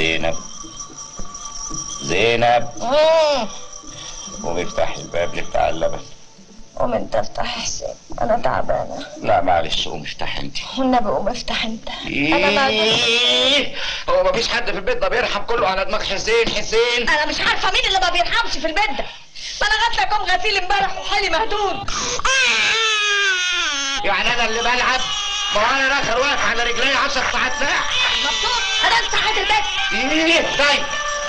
زينب زينب مم. قومي افتحي الباب بتاع اللبن قوم انت افتح يا حسين انا تعبانه لا معلش قومي افتحي انت والنبي قوم افتح انت انا تعبانه إيه؟ هو مفيش حد في البيت ده بيرحم كله على دماغ حسين حسين انا مش عارفه مين اللي ما بيرحمش في البيت ده ما انا غسله كوم غسيل امبارح وحالي مهدود يعني انا اللي بلعب ما هو انا داخل واقف على رجلي 10 ساعات ساعه مبسوط انا انت صحيت البيت ايه طيب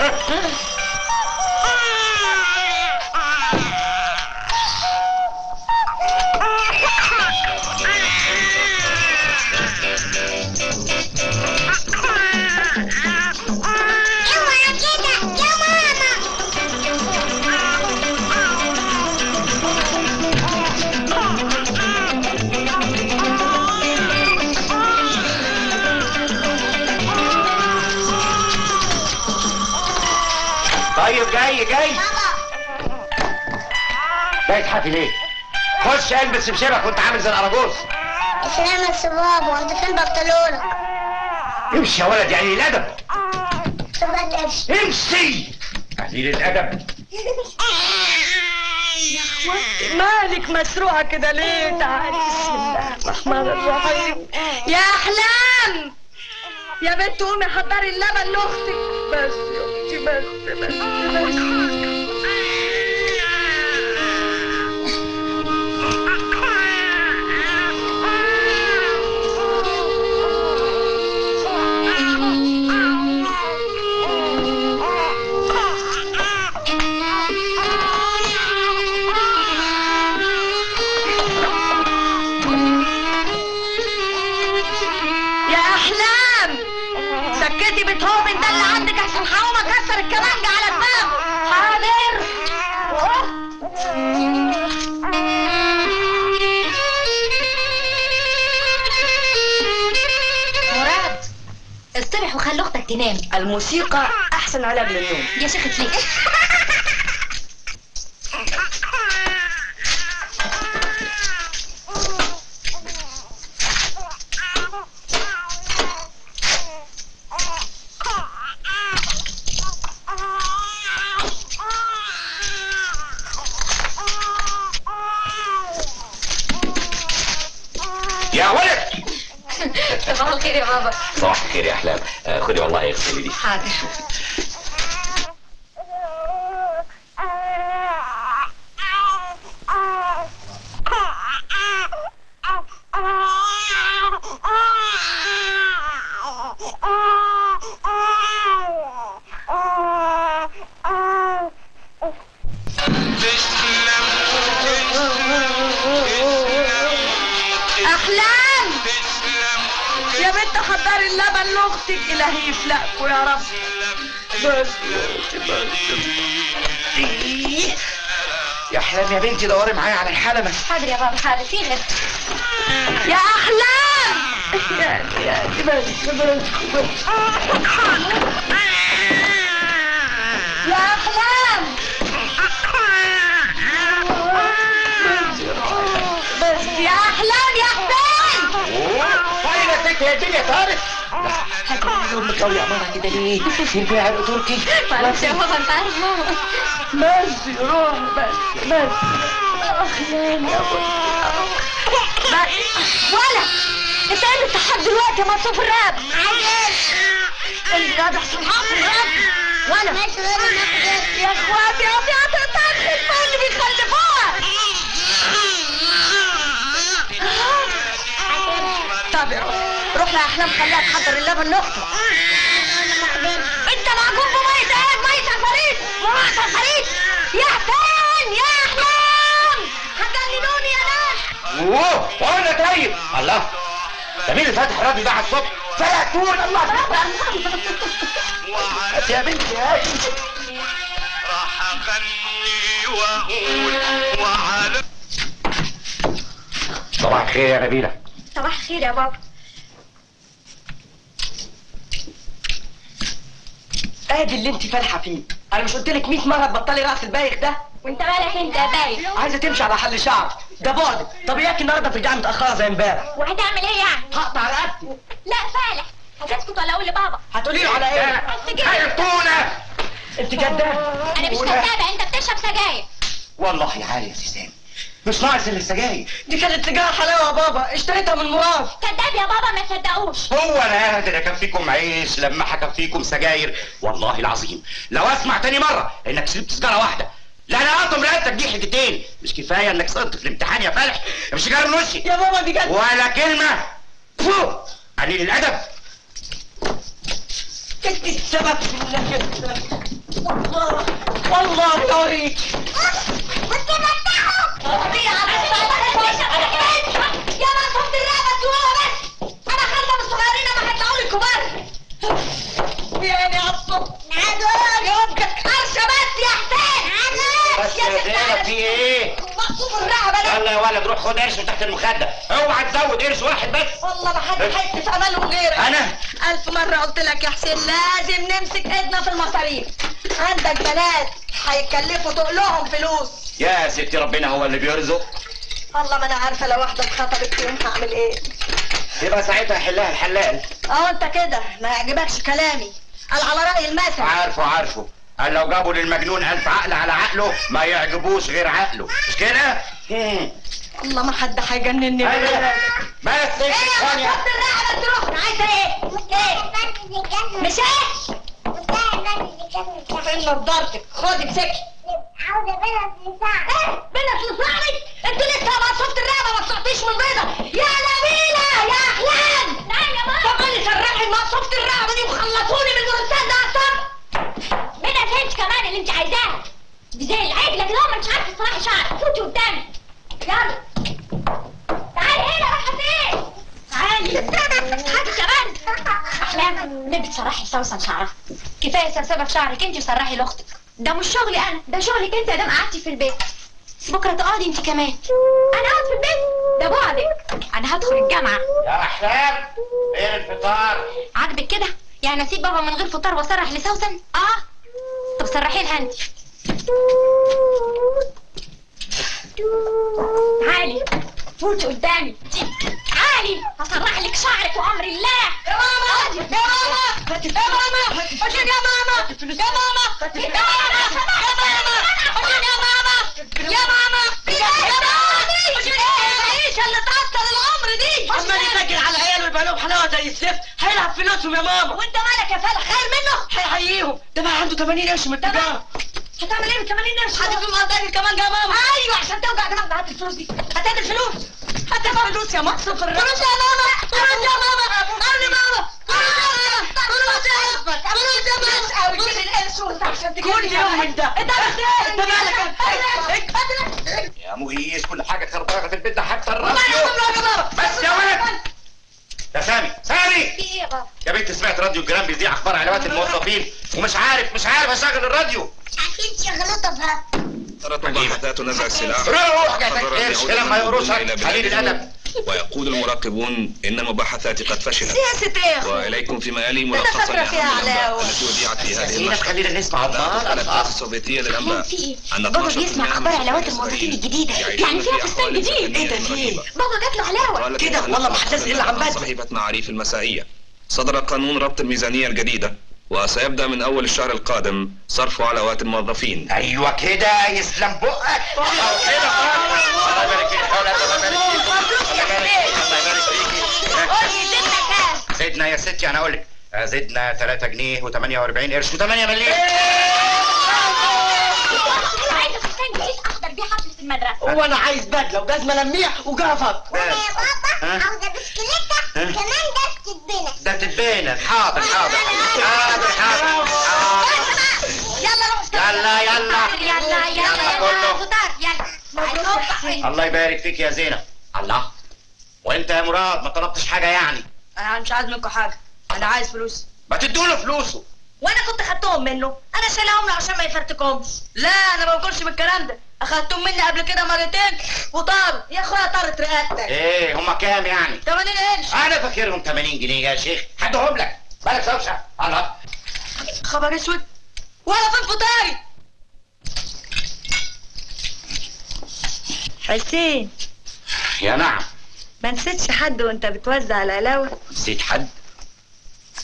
اوعى كده يا ماما طيب جاي جاي جاي تحافي ليه؟ خش البس بشبك وانت عامل زي الاراجوز سلام يا سباب وانت فين بنطلونك امشي يا ولد يعني الادب تبقى تمشي امشي قليل الادب مالك مسروعه كده ليه تعالي بسم الله الرحمن الرحيم يا احلام يا بنت قومي حضري اللبن لاختك بس يا اختي بس بس بس يا احلام سكتي بيتهوفن ده اللي عندك عشان هقوم اكسر الكمانجه على دماغه حاضر مراد استرح وخلي اختك تنام الموسيقى احسن علاج للنوم يا شيخة ليه يا ولد صباح الخير يا بابا صباح الخير يا احلام آه، خدي والله اغسلي دي حاضر احلام يا بنت حضري اللبن لاختك الهي يفلقكوا يا رب بس يا احلام يا بنتي دوري معايا على الحلبة حاضر يا بابا حاضر في غير يا احلام يا يا بس بس بس يا احلام بس يا احلام يا حسين فاينة سكة يا الدنيا طارت امك قوي يا ماما كده ليه؟ يرجع عرق تركي معلش يا بابا انت عارف ماما بس روح بس بس اخيان يا بس ولا انت ايه اللي لحد دلوقتي يا مصروف الراب عادل اللي ده احسن حاصل الراب ولا ماشي وانا ناخد يا اخواتي يا ابني هتتاخد ما اللي بيخلفوها طب يا روح روح لاحلام خليها تحضر اللبن لاختها انت معجون بمية ايه مية عفاريت مية عفاريت يا حسين يا احلام هتجننوني يا ناس اوه وانا طيب الله ده مين اللي فاتح الراديو ده على الصبح؟ فلاتون الله بس يا بنتي يا راح اغني واقول وعلى صباح الخير يا نبيلة صباح الخير يا بابا ادي اللي انت فالحه فيه انا مش قلت لك 100 مره تبطلي راس البايخ ده وانت مالك انت يا بايخ عايزه تمشي على حل شعر ده بعدك طب اياك النهارده ترجعي متاخره زي امبارح وهتعمل ايه يعني هقطع رقبتي لا فالح هتسكت ولا اقول لبابا هتقولي له على ايه عرفتونا انت كداب انا مش كدابه انت بتشرب سجاير والله عالي يا سيسان مش ناقص اللي السجاير دي كانت سيجاره حلاوه يا بابا اشتريتها من مراد كداب يا بابا ما تصدقوش هو انا قادر اكفيكم عيش لما هكفيكم سجاير والله العظيم لو اسمع تاني مره انك شربت سيجاره واحده لا انا اقطم رقبتك دي حتتين مش كفايه انك سقطت في الامتحان يا فالح مش سيجاره من وشي يا بابا دي كانت ولا كلمه فو قليل الادب انت السبب في اللي كده والله والله يا وريك يا ما صفت الرقبه سووها بس انا خالده من الصغيرين انا هطلعوا لي الكبار يا عيني على الصبح عدول يا وجهك قرشه بس يا حسين بس يا زينب في ايه مقصوف الرقبه ده يلا يا ولد روح خد قرش من تحت المخده اوعى تزود قرش واحد بس والله ما حد هيحس في املهم غيرك انا ألف مرة قلت لك يا حسين لازم نمسك ايدنا في المصاريف عندك بنات هيكلفوا تقلهم فلوس يا ستي ربنا هو اللي بيرزق والله ما انا عارفة لو واحدة اتخطبت فيهم هعمل ايه يبقى ساعتها يحلها الحلال اه انت كده ما يعجبكش كلامي قال على رأي المثل عارفه عارفه قال لو جابوا للمجنون ألف عقل على عقله ما يعجبوش غير عقله مش كده؟ مم. والله ما حد هيجنني أيوة. بس ايه يا ثانية صفت الرقبه تروح عايزه ايه ايه مش ايه فين نضارتك خدي امسكي عاوزة بلد لساعة ايه بنت لصاحبك انت لسه ما صفت الرقبه ما طلعتيش من البيضه يا نبيله يا احلام نعم يا ماما طب اللي سرحي ما صفت الرقبة دي وخلصوني من المرسال ده اصلا منى فهمت كمان اللي انت عايزاه دي زي العجله كده ما انت عارفه تصلحي شعرك فوتي قدامي يلا تعالي هنا رايحه فين تعالي هاتي كمان احلام ليه بتسرحي سوسن شعرها كفايه سبسبه في شعرك انت وسرحي لاختك ده مش شغلي انا ده شغلك انت دام قعدتي في البيت بكره تقعدي انت كمان انا اقعد في البيت ده بعدك انا هدخل الجامعه يا أحلام فين الفطار؟ عاجبك كده يعني اسيب بابا من غير فطار واسرح لسوسن اه طب سرحي لها انت تعالي فوتي قدامي تعالي هسرح لك شعرك وامر الله يا ماما يا ماما يا ماما عشان يا ماما يا ماما يا ماما يا ماما عشان يا ماما يا ماما يا ماما عشان العيشة اللي تعطل العمر دي عمال يسجل على العيال ويبقى لهم حلاوة زي الزفت هيلعب فلوسهم يا ماما وانت مالك يا فالح خير منه هيحييهم ده بقى عنده 80 قرش من التجارة هتعمل ايه ب 80 قرش حد فيهم قدامي كمان يا ماما ايوه عشان توجع دماغك هات الفلوس دي هات الفلوس هات الفلوس يا ماما فلوس يا ماما فلوس يا ماما قبل ماما فلوس يا ماما فلوس يا ماما فلوس يا ماما كل يوم من ده انت انت مالك يا مهيس كل حاجة خربانة في البيت ده حتى والله الراديو يا ماما يا ماما بس يا ولد يا سامي سامي في ايه يا بابا يا بنت سمعت راديو الجيران بيذيع اخبار علاوات الموظفين ومش عارف مش عارف اشغل الراديو عارفين شغلوا طبها صدرت مباحثات نزع السلاح روح يا حضر قرش اليهود كلام ما المنظومين يقروش إلى قليل بلادهم. الادب ويقول المراقبون إن المباحثات قد فشلت سياسة ايه يا اخويا وإليكم فيما يلي أنا ملخصا فاكرة فيها لأهم الأنباء علاوة. التي وضعت في هذه سيدنا المحكمة خلينا نسمع دخلت الله الهيئة السوفيتية للأنباء في ايه أن بابا 12% بيسمع من اخبار علاوات سكان الموظفين إسرائيل الجديده يعيشون يعني فيها في فستان أحوال جديد سكنية إيه ده فيه؟ رهيبة. بابا جات له علاوه قالت كده إن والله ما الأخبار حدث إلا عن بدري. صحيفة معاريف المسائية صدر قانون ربط الميزانية الجديدة وسيبدأ من أول الشهر القادم صرف علاوات الموظفين ايوه كده يسلم بقك أهو كده خالص. الله يبارك فيك يا ولد، الله يبارك فيك الله يبارك فيك الله يبارك فيكي زدنا يا ستي انا اقول لك آه، زدنا 3 جنيه و48 قرش و8 مليم عايزه فستان جديد اخضر بيه حفله المدرسه وانا عايز بدله وجزمه لميع وجرافات وانا يا ها؟ بابا عاوزة بسكليتة ها؟ كمان دستة بنا ده تتبين حاضر حاضر حاضر حاضر حاضر يلا روح يلا يلا يلا يلا يلا كله. فطار يلا الله يبارك فيك يا زينب الله وانت يا مراد ما طلبتش حاجه يعني انا مش عايز منكم حاجه انا عايز فلوس ما تدوله فلوسه وانا كنت خدتهم منه انا شايلهم له عشان ما يفرتكمش لا انا ما باكلش من الكلام ده اخدتهم مني قبل كده مرتين وطاروا يا اخويا طارت رقبتك ايه هما كام يعني 80 قرش انا فاكرهم 80 جنيه يا شيخ هدهم لك بالك سوسه الله خبر اسود ولا فين فطاري حسين يا نعم ما نسيتش حد وانت بتوزع العلاوه نسيت حد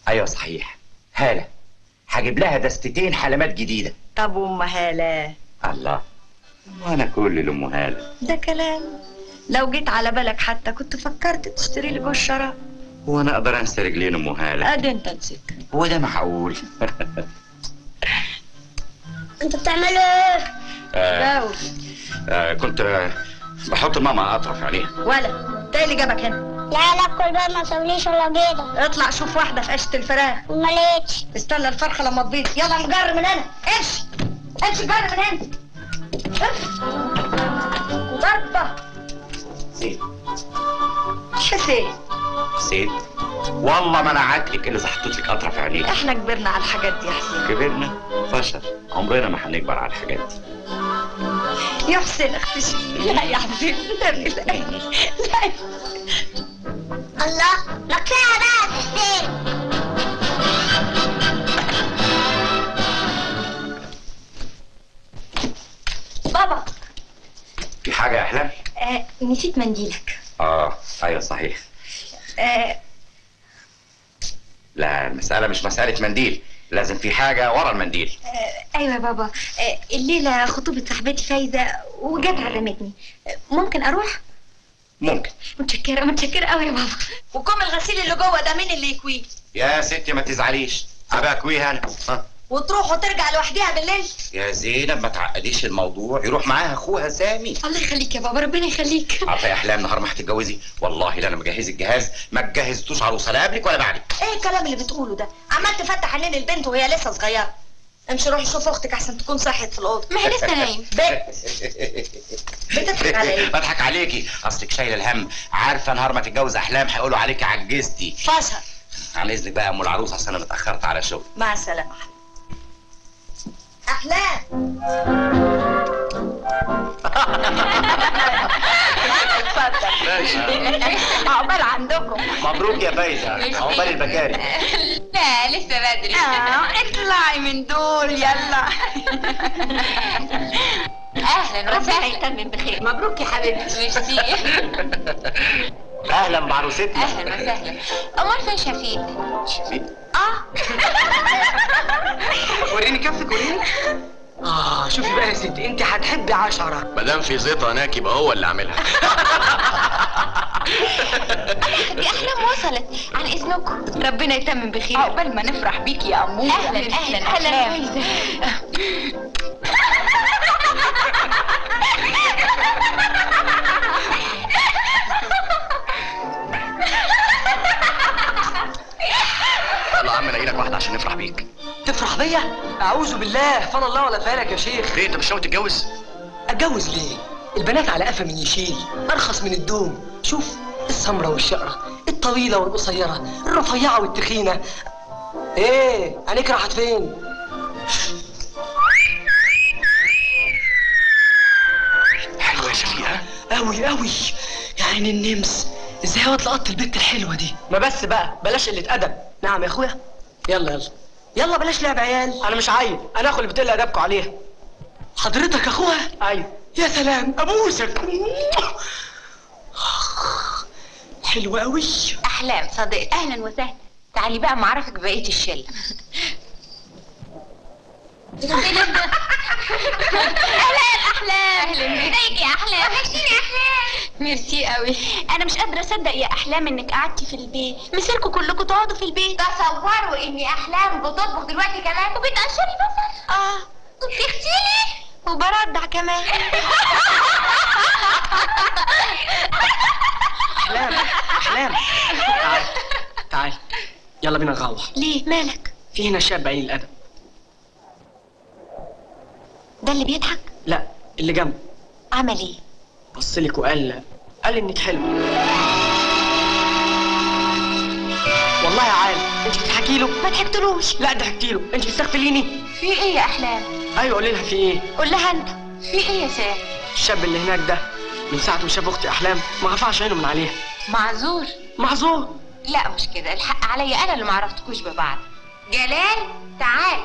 ايوه صحيح هاله هجيب لها دستتين حلمات جديده طب وام هاله الله وانا كل لام هاله ده كلام لو جيت على بالك حتى كنت فكرت تشتري لي جوز شراب وانا اقدر انسى رجلين ام هاله ادي انت نسيت هو ده معقول انتوا بتعملوا ايه؟ آه جاوب آه كنت آه، بحط ماما اطرف عليها ولا ده اللي جابك هنا لا لا كل بقى ما سويليش ولا بيضة اطلع شوف واحده في عشه الفراخ وما لقيتش استنى الفرخه لما تبيض يلا نجر من هنا امشي امشي جر من هنا امشي. ضربه زيد حسين زيد والله ما انا عاتلك اللي حطيت لك اطرف عينيك احنا كبرنا على الحاجات دي يا حسين كبرنا فشل عمرنا ما هنكبر على الحاجات دي يا حسين اختشي لا يا حسين لا لا لا الله ما كفايه بقى يا حسين بابا في حاجه يا احلام آه نسيت منديلك اه ايوه صحيح آه لا المساله مش مساله منديل لازم في حاجه ورا المنديل آه ايوه يا بابا آه الليله خطوبه صاحبتي فايزه وجت عزمتني آه ممكن اروح ممكن متشكره متشكره قوي يا بابا وكم الغسيل اللي جوه ده مين اللي يكويه يا ستي ما تزعليش ابقى اكويها انا ها وتروح وترجع لوحديها بالليل يا زينب ما تعقديش الموضوع يروح معاها اخوها سامي الله يخليك يا بابا ربنا يخليك عارفه يا احلام نهار ما هتتجوزي والله لا انا مجهز الجهاز ما تجهزتوش عروسه لا قبلك ولا بعدك ايه الكلام اللي بتقوله ده عمال تفتح عينين البنت وهي لسه صغيره امشي روحي شوف اختك احسن تكون صحت في الاوضه ما هي لسه نايم بتضحك على ايه بضحك عليكي اصلك شايله الهم عارفه نهار ما تتجوز احلام هيقولوا عليكي عجزتي فشل عن اذنك بقى يا ام العروسه عشان انا اتاخرت على شغل مع السلامه احلام اتفضل عقبال عندكم مبروك يا فايزه عقبال البكاري لا لسه بدري اه اطلعي من دول يلا اهلا ربنا وسهلا يتمم بخير مبروك يا حبيبتي ميرسي اهلا بعروستنا اهلا وسهلا امال فين شفيق شفيق اه وريني كفك وريني اه شوفي بقى يا ستي انت هتحبي عشرة ما دام في زيطه هناك يبقى هو اللي عاملها دي احلام وصلت عن اذنكم ربنا يتمم بخير عقبال ما نفرح بيك يا امور اهلا اهلا اهلا يلا يا عم الاقي لك واحده عشان نفرح بيك تفرح بيا اعوذ بالله فانا الله ولا فالك يا شيخ ليه انت مش ناوي تتجوز اتجوز ليه البنات على قفا من يشيل ارخص من الدوم شوف السمرة والشقرة الطويلة والقصيرة الرفيعة والتخينة ايه عينيك راحت فين حلوه يا شفيقه قوي قوي يا عين النمس ازاي واد لقطت البت الحلوه دي ما بس بقى بلاش قله ادب نعم يا اخويا يلا يلا يلا بلاش لعب عيال انا مش عيل انا اخو اللي بتقل ادبكم عليها حضرتك اخوها ايوه يا سلام ابوسك حلوه قوي احلام صديقتي اهلا وسهلا تعالي بقى معرفك بقيه الشله اهلا يا احلام اهلا ازيك يا احلام وحشتيني يا احلام ميرسي قوي انا مش قادره اصدق يا احلام انك قعدتي في البيت مسيركم كلكم تقعدوا في البيت تصوروا اني احلام بتطبخ دلوقتي كمان وبتقشري بصل اه وبتغسلي وبردع كمان احلام احلام تعال تعال يلا بينا نروح ليه مالك في هنا شاب قليل الادب ده اللي بيضحك لا اللي جنبه عمل ايه بص لك وقال قال انك حلوه والله يا عالم انت بتحكي له ما ضحكتلوش لا ضحكتي له انت بتستغفليني في ايه يا احلام ايوه قولي لها في ايه قول لها انت في ايه يا سام الشاب اللي هناك ده من ساعه ما شاف اختي احلام ما رفعش عينه من عليها معذور معذور لا مش كده الحق عليا انا اللي معرفتكوش ببعض جلال تعال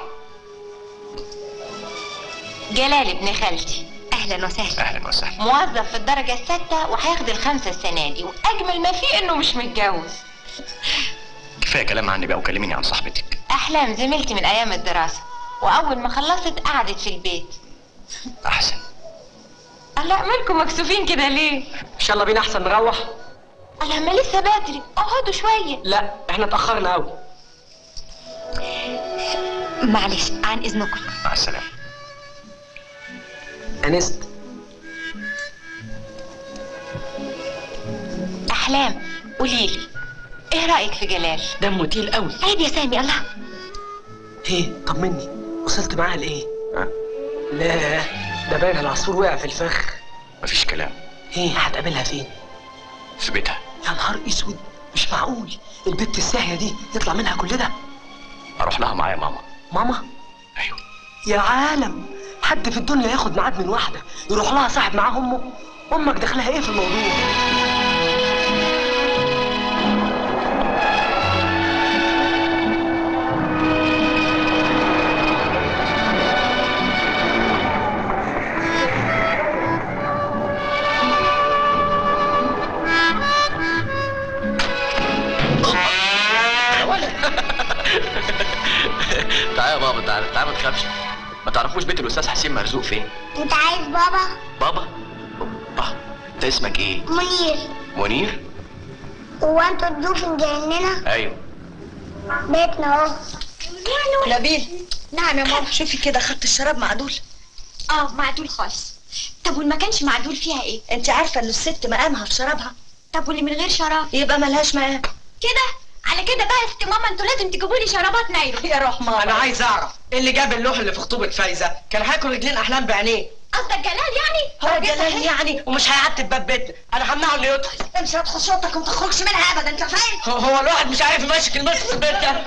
جلال ابن خالتي اهلا وسهلا اهلا وسهلا موظف في الدرجة السادسة وهياخد الخمسة السنة دي وأجمل ما فيه إنه مش متجوز كفايه كلام عني بقى وكلميني عن صاحبتك احلام زميلتي من ايام الدراسه واول ما خلصت قعدت في البيت احسن الله مالكم مكسوفين كده ليه ان شاء الله بينا احسن نروح الله ما لسه بدري اقعدوا شويه لا احنا اتاخرنا قوي معلش عن اذنكم مع السلامه انست احلام قولي لي ايه رايك في جلال دمه تقيل قوي عيب يا سامي الله ايه طمني وصلت معاها لايه ها لا ده باين العصفور وقع في الفخ مفيش كلام ايه هتقابلها فين في بيتها يا نهار اسود مش معقول البت الساهيه دي يطلع منها كل ده اروح لها معايا ماما ماما ايوه يا عالم حد في الدنيا ياخد ميعاد من واحده يروح لها صاحب معاه امه امك دخلها ايه في الموضوع تعالى يا بابا تعالى تعالى ما تخافش ما تعرفوش بيت الاستاذ حسين مرزوق فين انت عايز بابا بابا اه انت اسمك ايه منير منير هو انتوا الضيوف مجنننا ايوه بيتنا اهو نبيل نعم يا ماما شوفي كده خدت الشراب معدول اه معدول خالص طب واللي ما كانش معدول فيها ايه انت عارفه ان الست مقامها في شرابها طب واللي من غير شراب يبقى ملهاش مقام كده على كده بقى يا ست ماما انتوا لازم تجيبوا لي شرابات نايلون يا روح ماما انا عايز اعرف إيه اللي جاب اللوح اللي في خطوبه فايزه كان هياكل رجلين احلام بعينيه قصدك جلال يعني هو جلال يعني ومش هيعتب باب بيتنا انا همنعه انه يدخل امشي هتخش شوطك وما تخرجش منها ابدا انت فاهم هو- هو الواحد مش عارف يمشي المسك في البيت ده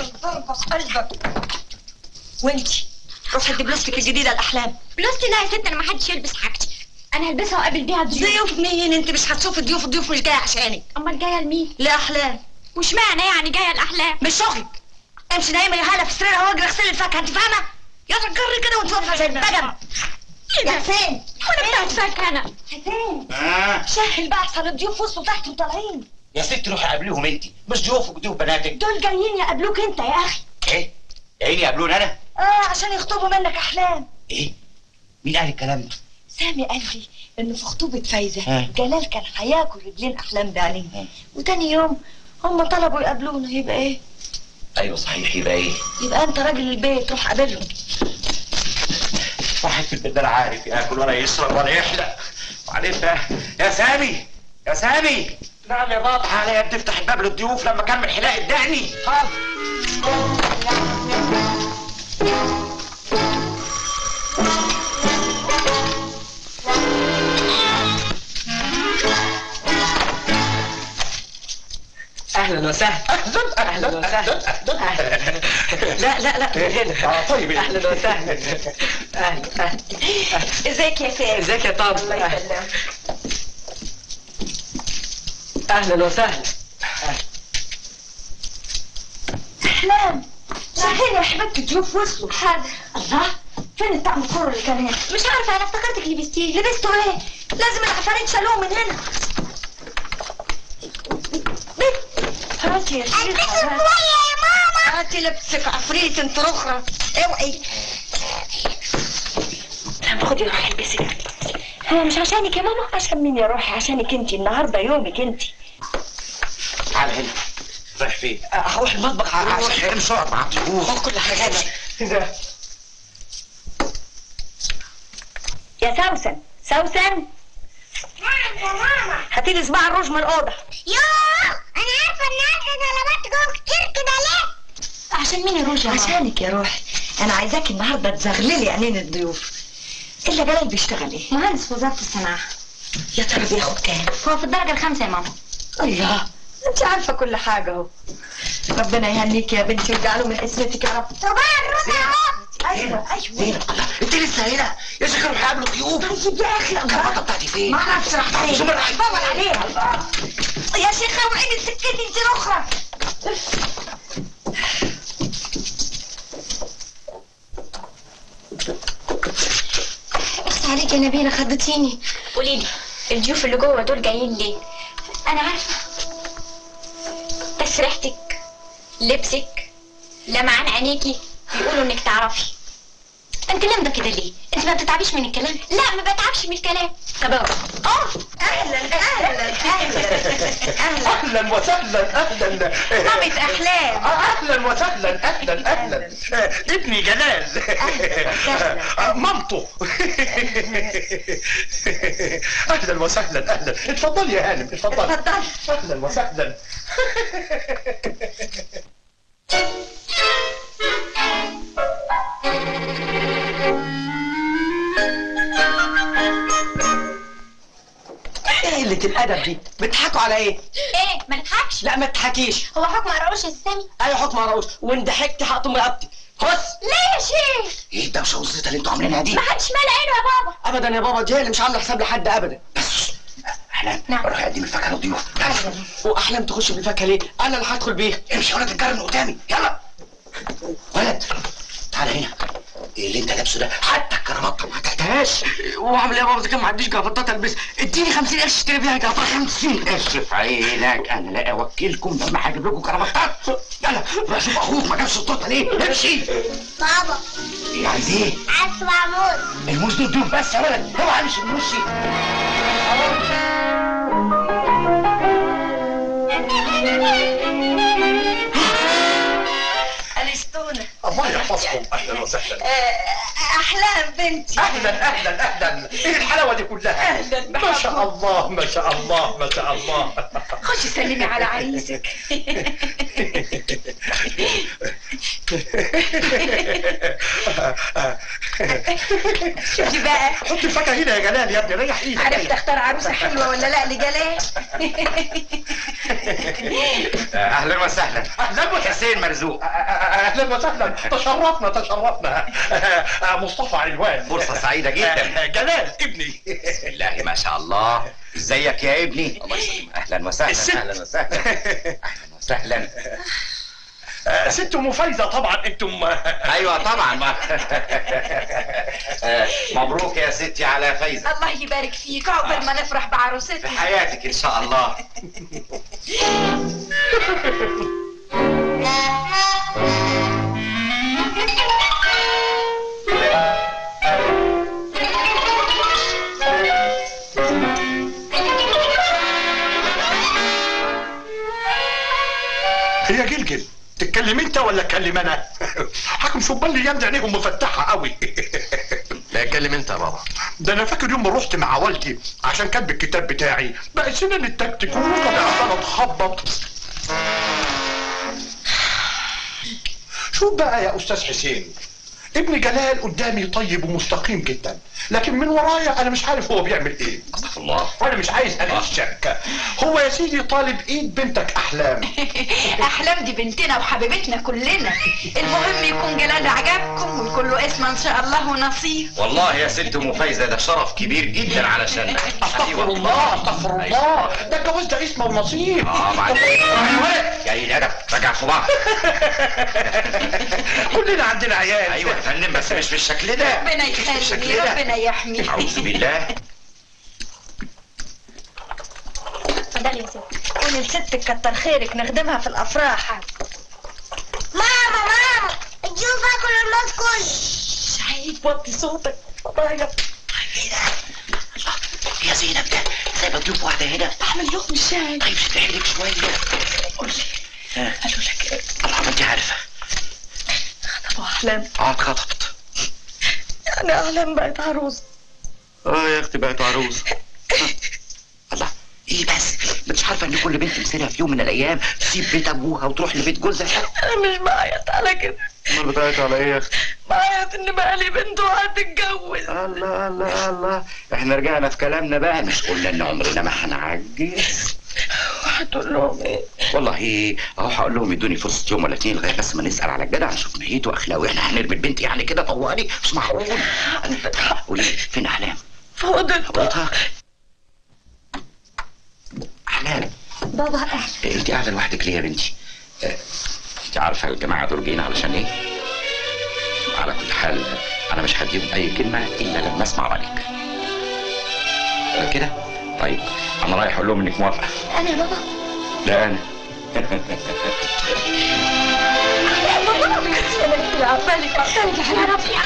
وانتي روحي ادي بلوستك الجديده الاحلام بلوستي لا يا ست انا ما حدش يلبس حاجتي انا هلبسها واقابل بيها ضيوف ضيوف مين انت مش هتشوفي ضيوف الضيوف مش جايه عشانك امال جايه لمين لاحلام وش معنى يعني جايه الاحلام مش شغلك امشي نايمه يا هاله في سريرها واجري اغسلي الفاكهه انت فاهمه يا تجري كده وانت واقفه زي البجم يا حسين وانا بتاعت فاكهه انا حسين آه. سهل بقى احسن الضيوف وصلوا تحت وطالعين يا ست روحي قابليهم انت مش ضيوفك وضيوف بناتك دول جايين يقابلوك انت يا اخي ايه جايين يقابلوني انا اه عشان يخطبوا منك احلام ايه مين قال الكلام ده سامي قال لي انه في خطوبه فايزه ها. جلال كان هياكل رجلين احلام بعينيه وتاني يوم هم طلبوا يقابلونا يبقى ايه ايوه صحيح يبقى ايه يبقى انت راجل البيت روح قابلهم واحد في البيت ده لا عارف ياكل ولا يشرب ولا يحلق وبعدين بقى يا سامي يا سامي نعم يا بابا عليا بتفتح الباب للضيوف لما كمل حلاق الدقني اهلا وسهلا اهلا وسهلا أهلاً. لا لا لا من هنا آه، طيب. اهلا وسهلا اهلا اهلا ازيك يا سامي ازيك يا طارق الله يسلمك اهلا وسهلا احلام سهل يا حبيبتي الضيوف وصلوا حاضر الله فين الطعم الكرة اللي كان هنا مش عارفه انا افتكرتك لبستيه لبستوا ايه لازم العفاريت شالوه من هنا هاتي يا شيخة البسوا شوية يا ماما هاتي لبسك عفريت انت رخرة اوعي طب خدي روحي البسي ها مش عشانك يا ماما عشان مين يا روحي عشانك انت النهارده يومك انت تعال هنا رايح فين؟ هروح المطبخ عشان امشي اقعد مع الضيوف خد كل حاجه يا سوسن سوسن نعم يا ماما هاتي لي صباع الروج من الاوضه يوه انا عارفة ان انت طلبات جوه كتير كده ليه عشان مين يا روجا عشانك يا روحي انا عايزاكي النهارده تزغللي عينين الضيوف الا جلال بيشتغل ايه مهندس في وزاره الصناعه يا ترى بياخد كام هو في الدرجه الخامسه يا ماما الله انت عارفه كل حاجه اهو ربنا يهنيك يا بنتي ويجعله من اسمتك يا رب طبعا روح اهو ايوه ايوه هنا الله انت لسه هنا يا شيخ روح قابلوا ضيوف طيب يا اخي الكرافته الله بتاعتي فين؟ ما اعرفش راح فين شو راح دور عليها الله يا شيخه اوعي من سكتي انت رخره اخس عليك يا نبيله خضتيني قولي لي الضيوف اللي جوه دول جايين ليه انا عارفه بس ريحتك لبسك لمعان عينيكي بيقولوا انك تعرفي انت لامده كده ليه انت ما بتتعبيش من الكلام لا ما بتعبش من الكلام طب اه اهلا اهلا اهلا اهلا اهلا وسهلا اهلا مامة احلام اهلا وسهلا اهلا اهلا ابني جلال مامته اهلا وسهلا اهلا اتفضلي يا هانم اتفضلي اتفضلي. اهلا وسهلا ايه قلة الأدب دي؟ بتضحكوا على إيه؟ ايه ما نضحكش لا ما تضحكيش هو حكم قراوش يا سامي أيوة حكم رؤوس وإن ضحكت هقطم رقبتي بص ليه يا شيخ ايه الدوشه والزيطه اللي انتوا عاملينها دي ما حدش مال عينه يا بابا أبدا يا بابا دي هي اللي مش عاملة حساب لحد أبدا بس احلام نعم. روحي قدمي الفاكهه للضيوف يلا. وأحلام تخش بالفاكهة ليه؟ أنا اللي هدخل بيها امشي يا ولد الجار من قدامي يلا ولد تعال هنا ايه اللي انت لابسه ده حتى الكرافته ما تحتاجهاش وأعمل إيه يا بابا إذا كان ما عنديش جرافطات ألبس اديني 50 قرش اشتري بيها جرافطة 50 قرش في عينك انا لا اوكلكم لما هجيب لكم كرافطات يلا روح شوف اخوك ما جابش التورته ليه امشي بابا ايه عايز ايه عايز موز الموز دول ضيوف بس يا ولد اوعى امشي من وشي الستونة الله يحفظكم اهلا وسهلا احلام بنتي اهلا اهلا اهلا ايه الحلاوه دي كلها أهلاً ما شاء الله ما شاء الله ما شاء الله خشي سلمي على عريسك شوفي بقى حط الفاكهه هنا يا جلال يا ابني ريح ايدك عرفت اختار عروسه حلوه ولا لا لجلال اهلا وسهلا اهلا وسهلا حسين مرزوق اهلا وسهلا تشرفنا تشرفنا مصطفى علوان فرصة سعيدة جدا. جلال ابني بسم الله ما شاء الله ازيك يا ابني الله يسلمك اهلا وسهلا الست. اهلا وسهلا اهلا وسهلا ست ام فايزه طبعا انتم ايوه طبعا ما آه، مبروك يا ستي على فايزه الله يبارك فيك عقبال ما نفرح بعروستي في حياتك ان شاء الله هي جلجل تتكلم انت ولا اتكلم انا حكم شبان لي يمد عينيهم مفتحه قوي لا اتكلم انت يا بابا ده انا فاكر يوم ما رحت مع والدي عشان كاتب الكتاب بتاعي بقى سنان التكتيك والركب عماله تخبط شوف بقى يا استاذ حسين ابن جلال قدامي طيب ومستقيم جدا لكن من ورايا انا مش عارف هو بيعمل ايه استغفر الله وانا مش عايز اغشك هو يا سيدي طالب ايد بنتك احلام احلام دي بنتنا وحبيبتنا كلنا المهم يكون جلال عجبكم ويكون له اسم ان شاء الله ونصيب والله يا ست ام فايزه ده شرف كبير جدا علشان استغفر الله استغفر الله ده الجواز ده اسمه ونصيب اه معلش جاي الادب رجع صباع كلنا عندنا عيال ايوه يا فندم بس مش بالشكل ده ربنا مش بالشكل يخلي ده ربنا يحمي اعوذ بالله اتفضلي يا ستي قولي لستك كتر خيرك نخدمها في الافراح ماما ماما الجوف اكل الموز كله سعيد وطي صوتك طيب يا زينب ده زي ما تجيب واحده هنا اعمل لهم الشاي طيب شد حيلك شويه قولي ها. قالوا لك ايه الله ما انت عارفه ابو احلام اه اتخطبت يعني احلام بقت عروس اه يا اختي بقت عروس الله ايه بس مش عارفه ان كل بنت مسيرها في يوم من الايام تسيب بيت ابوها وتروح لبيت جوزها انا مش بعيط على كده امال بتعيط على ايه يا اختي بعيط ان بقى لي بنت وهتتجوز الله الله الله احنا رجعنا في كلامنا بقى مش قلنا ان عمرنا ما هنعجز هتقول لهم ايه والله اهو هقول لهم يدوني فرصه يوم ولا اتنين لغايه بس ما نسال على الجدع نشوف نيته واخلاقه احنا هنرمي البنت يعني كده طوالي مش معقول قولي لي، فين احلام فضلت فضلتها احلام بابا اهلا انت قاعده لوحدك ليه يا بنتي اه، انت عارفه الجماعه دول جايين علشان ايه على كل حال انا مش هديهم اي كلمه الا لما اسمع رايك اه، كده طيب انا رايح اقول لهم انك موافقه انا يا بابا لا انا يا عقبالك عقبالك يا رب يا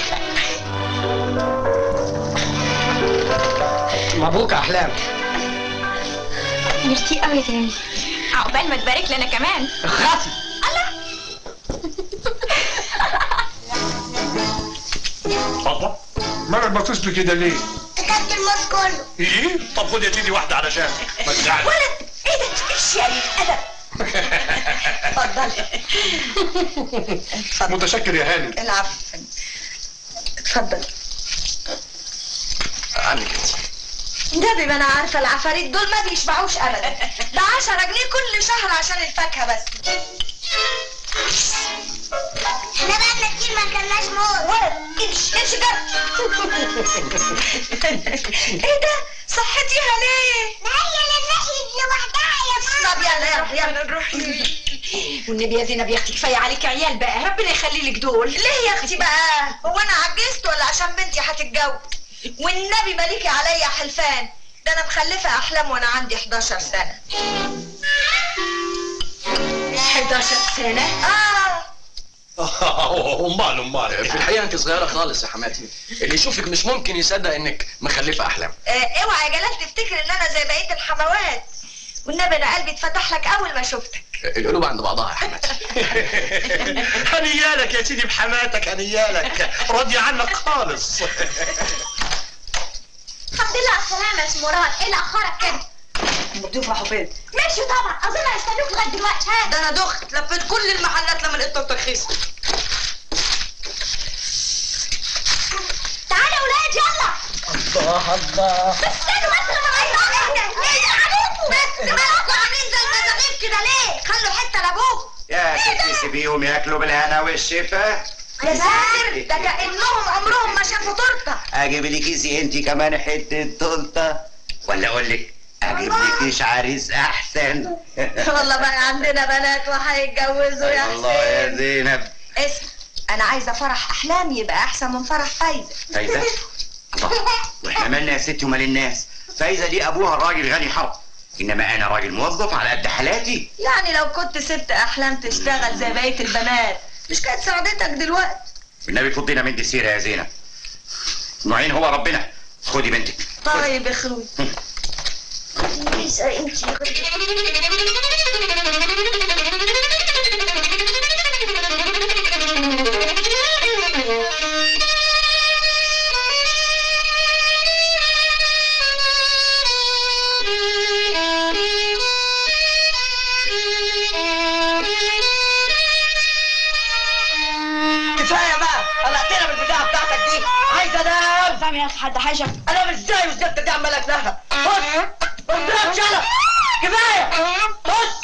مبروك يا احلام ميرسي قوي يا تاني عقبال ما تبارك لنا كمان اخرسي الله مالك باصص لي كده ليه؟ كتبت الموز كله ايه؟ طب خد يا سيدي واحدة علشان ما تزعلش ولد ايه ده ايش يعني الادب اتفضلي اتفضل متشكر يا هاني العفو اتفضل عنك انت نبي ما انا عارفه العفاريت دول ما بيشبعوش ابدا ده 10 جنيه كل شهر عشان الفاكهه بس احنا بقالنا كتير ما اكلناش موز ولد امشي امشي جرب ايه ده صحتيها ليه ما هي اللي نحيت لوحدها يا طب يلا يلا يلا نروح والنبي يا زينب يا اختي كفايه عليك عيال بقى ربنا يخلي لك دول ليه يا اختي بقى هو انا عجزت ولا عشان بنتي هتتجوز والنبي مالكي عليا حلفان ده انا مخلفه احلام وانا عندي 11 سنه 11 سنه اه امال امال في الحقيقه انت صغيره خالص يا حماتي اللي يشوفك مش ممكن يصدق انك مخلفه احلام آه، اوعى يا جلال تفتكر ان انا زي بقيه الحموات والنبي انا قلبي اتفتح لك اول ما شفتك القلوب عند بعضها يا حماتي هنيالك يا سيدي بحماتك هنيالك راضي عنك خالص الحمد لله على السلامه يا اسم مراد ايه اللي اخرك كده مكتوب راحوا فين ماشي طبعا اظن هيستنوك لغايه دلوقتي ها ده انا دخت لفيت كل المحلات لما لقيت ترخيص تعالى يا ولاد يلا الله الله بس استنوا بس لما ايه ايه عليكم بس مالكوا عاملين زي المزامير كده ليه خلوا حته لابوكم يا ستي سيبيهم ياكلوا بالهنا والشفا يا ساتر ده كانهم عمرهم ما شافوا تورته اجيب لك كيسي انت كمان حته تورته ولا اقول لك اجيب لكيش عريس احسن والله بقى عندنا بنات وهيتجوزوا يا الله يا حسين زينب اسم انا عايزه فرح احلام يبقى احسن من فرح فايزه فايزه الله واحنا مالنا يا ستي ومال الناس فايزه دي ابوها راجل غني حرب انما انا راجل موظف على قد حالاتي يعني لو كنت ست احلام تشتغل زي بقيه البنات مش كانت ساعدتك دلوقتي والنبي فضينا من دي سيره يا زينب معين هو ربنا خدي بنتك طيب يا اخوي كفايه بقى قلقتنا بالبتاعه بتاعتك دي عايز انام فاهم يا اخي حد حاجه انام ازاي والزفت دي عمال اكلها بص ما تضربش انا كفايه بص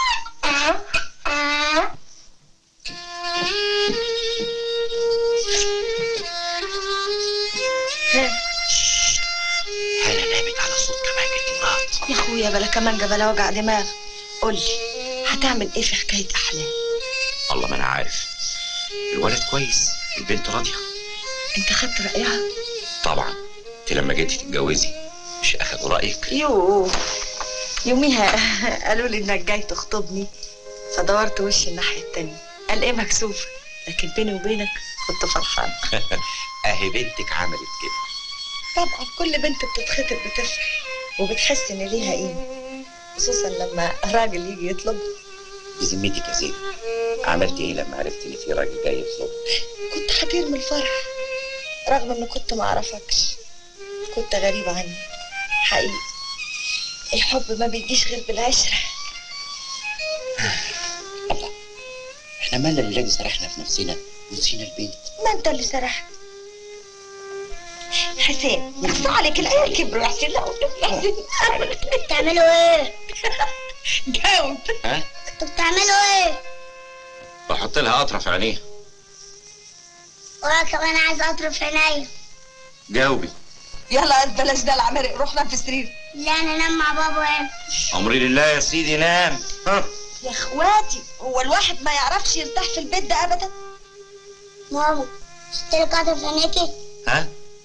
هلا نامت على صوت كمان الدماغ يا اخويا بلا كمان بلا وجع دماغ قول لي هتعمل ايه في حكايه احلام الله ما انا عارف الولد كويس البنت راضيه انت خدت رايها طبعا انت لما جيتي تتجوزي مش اخدوا رايك يوه يوميها قالوا لي انك جاي تخطبني فدورت وشي الناحيه التانية قال ايه مكسوفه لكن بيني وبينك كنت فرحانه اهي بنتك عملت كده طبعا كل بنت بتتخطب بتفرح وبتحس ان ليها قيمه خصوصا لما راجل يجي يطلب بذمتك يا زينب عملت ايه لما عرفت ان في راجل جاي يطلب كنت هطير من الفرح رغم اني كنت ما اعرفكش كنت غريبة عني حقيقي الحب ما بيجيش غير بالعشرة احنا مالنا الليلة سرحنا في نفسنا ونسينا البنت ما انت اللي سرحت حسين يخص عليك العيال كبروا يا حسين لا يا حسين بتعملوا ايه؟ جاوب ها انتوا بتعملوا ايه؟ بحط لها قطره في عينيها وانا كمان عايز اطرف عينيا جاوبي يلا بلاش ده العمارق روح نام في السرير لا انا انام مع بابا وين امري لله يا سيدي نام ها يا اخواتي هو الواحد ما يعرفش يرتاح في البيت ده ابدا ماما شفت لك قطر في عينيكي؟ ها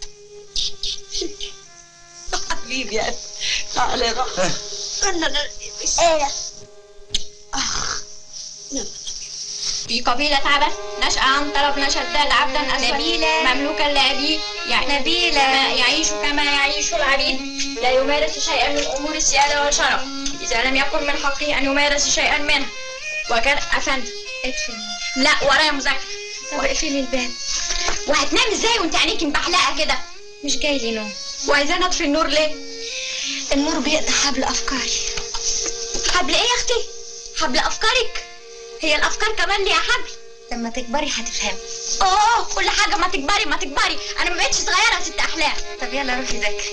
حبيبي يا تعالى روح انا انا ايه ده؟ في قبيلة عبس نشأ عن طلب شداد عبدا أسود نبيلة. مملوكا لأبيه يعني نبيلة. كما يعيش كما يعيش العبيد لا يمارس شيئا من أمور السيادة والشرف إذا لم يكن من حقه أن يمارس شيئا منها وكان أفندي اطفي لا ورايا مذاكرة واقفلي الباب وهتنام ازاي وانت عينيكي مبحلقة كده مش جاي لي نوم وعايزاني اطفي النور ليه؟ النور بيقطع حبل افكاري حبل ايه يا اختي؟ حبل افكارك هي الافكار كمان ليها حبل لما تكبري هتفهمي اوه كل حاجه ما تكبري ما تكبري انا ما بقتش صغيره يا ست احلام طب يلا روحي ذاكري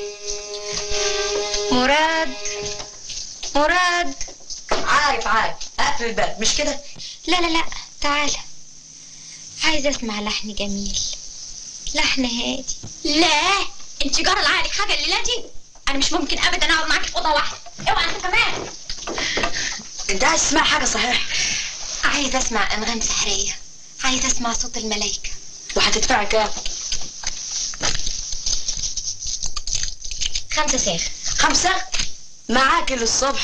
مراد مراد عارف عارف اقفل الباب مش كده لا لا لا تعالى عايزه اسمع لحن جميل لحن هادي لا انت جرى لعقلك حاجه الليله دي انا مش ممكن ابدا اقعد معاكي في اوضه واحده اوعى انت كمان انت عايز تسمع حاجه صحيح عايزه اسمع انغام سحريه عايزه اسمع صوت الملايكه وهتدفعي كام خمسة ساخ خمسة معاكي للصبح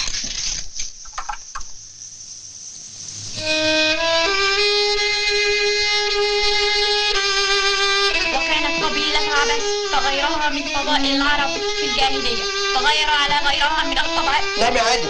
وكانت قبيلة عبس فغيرها من فضائل العرب في الجاهلية فغير على غيرها من الطبع نامي عادي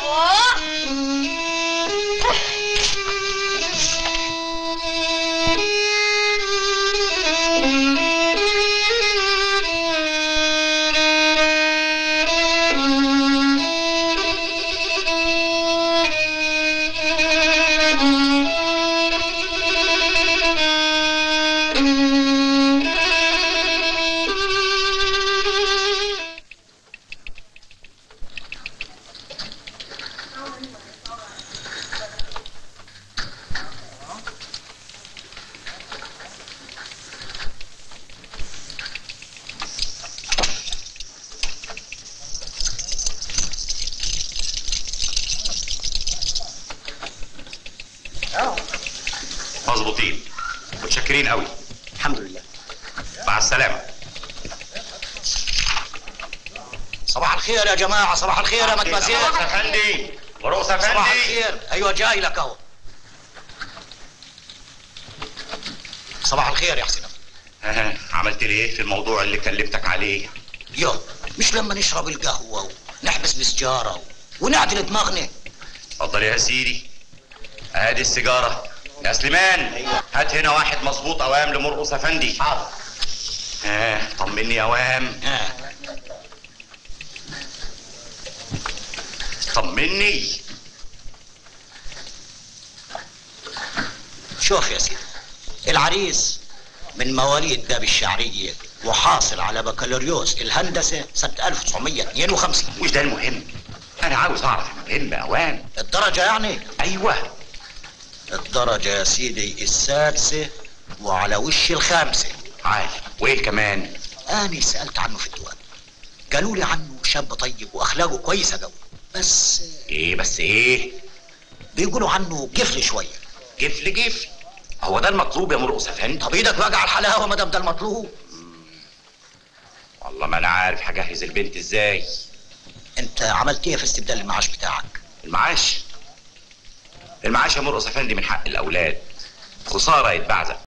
مظبوطين متشكرين قوي الحمد لله مع السلامه صباح الخير يا جماعة صباح الخير يا مدمزيل مرقص افندي مرقص صباح افندي الخير أيوة جاي لك أهو صباح الخير يا حسين ها، عملت لي ايه في الموضوع اللي كلمتك عليه يو مش لما نشرب القهوة ونحبس بسجارة ونعدل دماغنا اتفضل يا سيدي ادي السيجاره يا سليمان هات هنا واحد مظبوط اوام لمرقص افندي حاضر ها طمني يا اوام آه. طمني شوف يا سيدي العريس من مواليد باب الشعرية وحاصل على بكالوريوس الهندسة سنة 1952 مش ده المهم انا عاوز اعرف المهم يا اوام الدرجة يعني ايوه الدرجة يا سيدي السادسة وعلى وش الخامسة عارف وايه كمان أنا سألت عنه في الديوان قالوا لي عنه شاب طيب وأخلاقه كويسة قوي بس ايه بس ايه بيقولوا عنه قفل شوية جفل جفل هو ده المطلوب يا مرقص افندي طب ايدك بقى على الحلاوة ما دام ده المطلوب والله ما انا عارف هجهز البنت ازاي انت عملت ايه في استبدال المعاش بتاعك المعاش المعاش يا مرقص افندي من حق الاولاد خساره يتبعزق